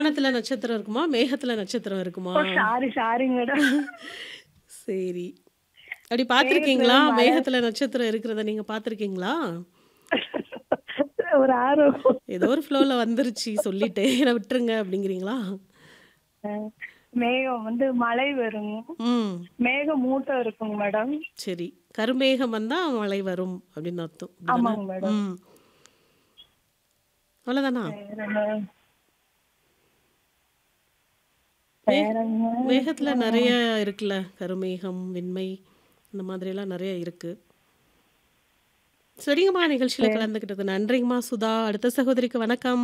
வானத்துல நட்சத்திரம் இருக்குமா? மேகத்துல நட்சத்திரம் இருக்குமா? ஓ! சாரி, சாரிங்க மேடம். சரி. அப்படி மேகத்துல பார்த்துருக்கீங்களா? மழை மேகத்துல நட்சத்திரம் இருக்கிறத நீங்க பார்த்துருக்கீங்களா? ஒரு ஆர்வம். ஏதோ ஒரு ஃப்ளோல வந்துருச்சு சொல்லிட்டேன். என்ன விட்டுருங்க அப்படிங்கிறீங்களா? அ மேகம் வந்து மழை வரும். ம். மேகமூட்டம் இருக்குங்க மேடம். சரி. கருமேகம் வந்தா மழை வரும் அப்படின்னு அர்த்தம். அப்படிதானே? ஆமாங்க மேடம். ம். அவ்வளோதானா? வேறங்க மே வேறங்க மேகத்துல நெறைய இருக்குல்ல. கருமேகம், வெண்மை இந்த மாதிரியெல்லாம் நெறைய இருக்கு. சரிங்கம்மா நிகழ்ச்சியில சரி. கலந்துக்கிட்டதுக்கு நன்றிங்கம்மா சுதா. அடுத்த சகோதரிக்கு வணக்கம்.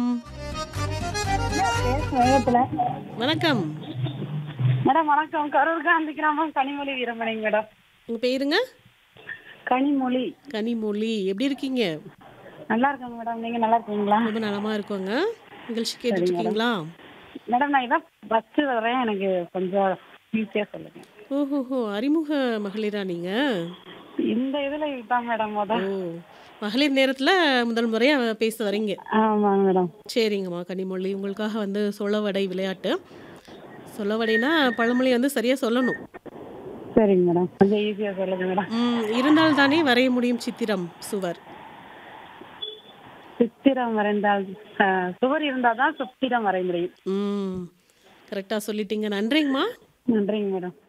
மேகத்துல வணக்கம். மேடம் வணக்கம். கரூர் காந்தி கிராமம் கனிமொழி வீரமணிங்க மேடம். உங்க பேருங்க? கனிமொழி. கனிமொழி. எப்படி இருக்கீங்க? நல்லா இருக்கேங்க மேடம். நீங்க நல்லா இருக்கீங்களா? ரொம்ப நலமா இருக்கோங்க. நிகழ்ச்சி சரிங்க கேட்டுட்டு மேடம். இருக்கீங்களா? மேடம் நான் இதான் ஃபர்ஸ்ட் வரேன். எனக்கு கொஞ்சம் ஈஸியா சொல்லுங்க. ஓஹோஹோ! அறிமுக மகளிரா நீங்க? இந்த இதுல இதுதான் மேடம் ஓ! மொத. மகளிர் நேரத்துல முதல் முறையா பேச வரீங்க. ஆமாங்க மேடம். சரிங்கம்மா கனிமொழி. உங்களுக்காக வந்து சொலவடை விளையாட்டு. சொலவடைனா பழமொழி வந்து சரியா சொல்லணும். சரிங்க மேடம். கொஞ்சம் ஈஸியா சொல்லுங்க மேடம். ம். இருந்தால் தானே வரைய முடியும் சித்திரம், சுவர். சித்திரம் வரைந்தால் அ, சுவர் இருந்தால் தான் சித்திரம் வரைய முடியும். ம். கரெக்ட்டா சொல்லிட்டீங்க. நன்றிங்கம்மா. நன்றிங்க மேடம்.